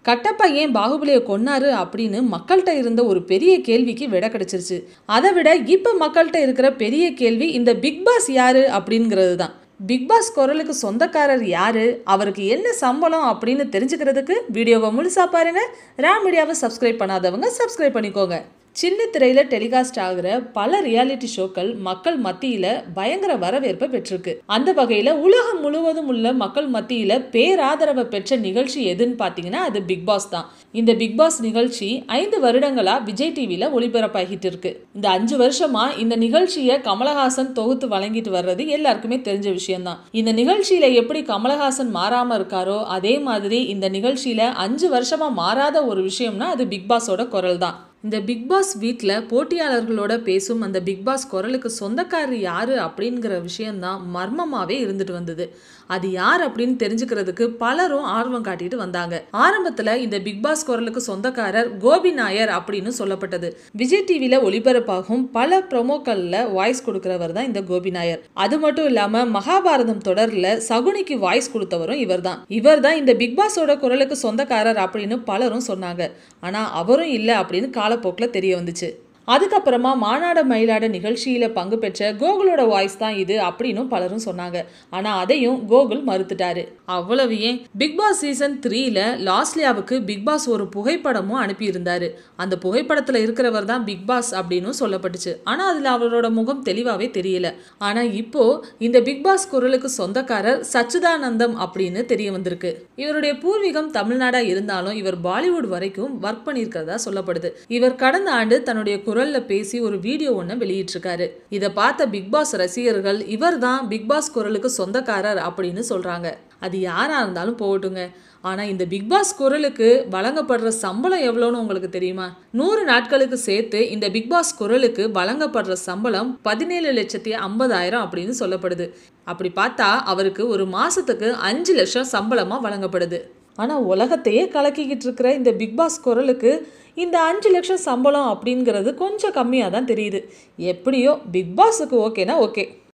கட்டப்பா ஏன் பாகுபலியை கொன்னாரு அப்படின்னு மக்கள்கிட்ட இருந்த ஒரு பெரிய கேள்விக்கு விட கிடைச்சிருச்சு அதை விட இப்போ மக்கள்கிட்ட இருக்கிற பெரிய கேள்வி இந்த பிக் பாஸ் யாரு அப்படிங்கிறது தான் பிக் பாஸ் குரலுக்கு சொந்தக்காரர் யாரு அவருக்கு என்ன சம்பளம் அப்படின்னு தெரிஞ்சுக்கிறதுக்கு வீடியோவை முழுசா பாருங்க ராம் மீடியாவை சப்ஸ்கிரைப் பண்ணாதவங்க சப்ஸ்கிரைப் பண்ணிக்கோங்க சின்ன திரையில டெலிகாஸ்ட் ஆகிற பல ரியாலிட்டி ஷோக்கள் மக்கள் மத்தியில பயங்கர வரவேற்பை பெற்றிருக்கு அந்த வகையில உலகம் முழுவதும் உள்ள மக்கள் மத்தியில பேராதரவை பெற்ற நிகழ்ச்சி எதுன்னு பாத்தீங்கன்னா அது பிக் பாஸ் தான் இந்த பிக் பாஸ் நிகழ்ச்சி ஐந்து வருடங்களா விஜய் டிவில ஒளிபரப்பாகிட்டு இருக்கு இந்த அஞ்சு வருஷமா இந்த நிகழ்ச்சியை கமலஹாசன் தொகுத்து வழங்கிட்டு வர்றது எல்லாருக்குமே தெரிஞ்ச விஷயம்தான் இந்த நிகழ்ச்சியில எப்படி கமலஹாசன் மாறாம இருக்காரோ அதே மாதிரி இந்த நிகழ்ச்சியில அஞ்சு வருஷமா மாறாத ஒரு விஷயம்னா அது பிக் பாஸோட குரல் தான் இந்த பிக் பாஸ் வீட்டில் போட்டியாளர்களோட பேசும் அந்த பிக் பாஸ் குரலுக்கு சொந்தக்காரர் யாரு அப்படிங்கிற விஷயம்தான் மர்மமாகவே இருந்துட்டு வந்தது அது யார் அப்படின்னு தெரிஞ்சுக்கிறதுக்கு பலரும் ஆர்வம் காட்டிட்டு வந்தாங்க ஆரம்பத்தில் இந்த பிக் பாஸ் குரலுக்கு சொந்தக்காரர் கோபி நாயர் அப்படின்னு சொல்லப்பட்டது விஜய் டிவியில் ஒளிபரப்பாகும் பல ப்ரொமோக்கள்ல வாய்ஸ் கொடுக்கிறவர் தான் இந்த கோபி நாயர் அது மட்டும் இல்லாம மகாபாரதம் தொடர்ல சகுனிக்கு வாய்ஸ் கொடுத்தவரும் இவர் தான் இவர் தான் இந்த பிக் பாஸோட குரலுக்கு சொந்தக்காரர் அப்படின்னு பலரும் சொன்னாங்க ஆனா அவரும் இல்லை அப்படின்னு காலப்போக்கில் தெரிய வந்துச்சு அதுக்கப்புறமா மாநாட மயிலாட நிகழ்ச்சியில் பங்கு பெற்ற கோகுலோட வாய்ஸ் தான் இது அப்படின்னும் பலரும் சொன்னாங்க ஆனால் அதையும் கோகுல் மறுத்துட்டாரு அவ்வளவு ஏன் பிக் பாஸ் சீசன் த்ரீல லாஸ்லியாவுக்கு பிக் பாஸ் ஒரு புகைப்படமும் அனுப்பியிருந்தாரு அந்த புகைப்படத்தில் இருக்கிறவர் தான் பிக் பாஸ் அப்படின்னு சொல்லப்பட்டுச்சு ஆனால் அதில் அவரோட முகம் தெளிவாகவே தெரியல ஆனால் இப்போ இந்த பிக் பாஸ் குரலுக்கு சொந்தக்காரர் சச்சிதானந்தம் அப்படின்னு தெரிய வந்திருக்கு இவருடைய பூர்வீகம் தமிழ்நாடா இருந்தாலும் இவர் பாலிவுட் வரைக்கும் ஒர்க் பண்ணியிருக்கிறதா சொல்லப்படுது இவர் கடந்த ஆண்டு தன்னுடைய குரல்ல பேசி ஒரு வீடியோ ஒன்று வெளியிட்டிருக்காரு இதை பார்த்த பிக் பாஸ் ரசிகர்கள் இவர் தான் பிக் பாஸ் குரலுக்கு சொந்தக்காரர் அப்படின்னு சொல்றாங்க அது யாரா இருந்தாலும் போகட்டுங்க ஆனா இந்த பிக் பாஸ் குரலுக்கு வழங்கப்படுற சம்பளம் எவ்வளோன்னு உங்களுக்கு தெரியுமா நூறு நாட்களுக்கு சேர்த்து இந்த பிக் பாஸ் குரலுக்கு வழங்கப்படுற சம்பளம் பதினேழு லட்சத்தி ஐம்பதாயிரம் அப்படின்னு சொல்லப்படுது அப்படி பார்த்தா அவருக்கு ஒரு மாசத்துக்கு அஞ்சு லட்சம் சம்பளமா வழங்கப்படுது ஆனால் உலகத்தையே கலக்கிக்கிட்டு இருக்கிற இந்த பிக் பாஸ் குரலுக்கு இந்த அஞ்சு லட்சம் சம்பளம் அப்படிங்கிறது கொஞ்சம் கம்மியாக தான் தெரியுது எப்படியோ பிக் பாஸுக்கு ஓகேனா ஓகே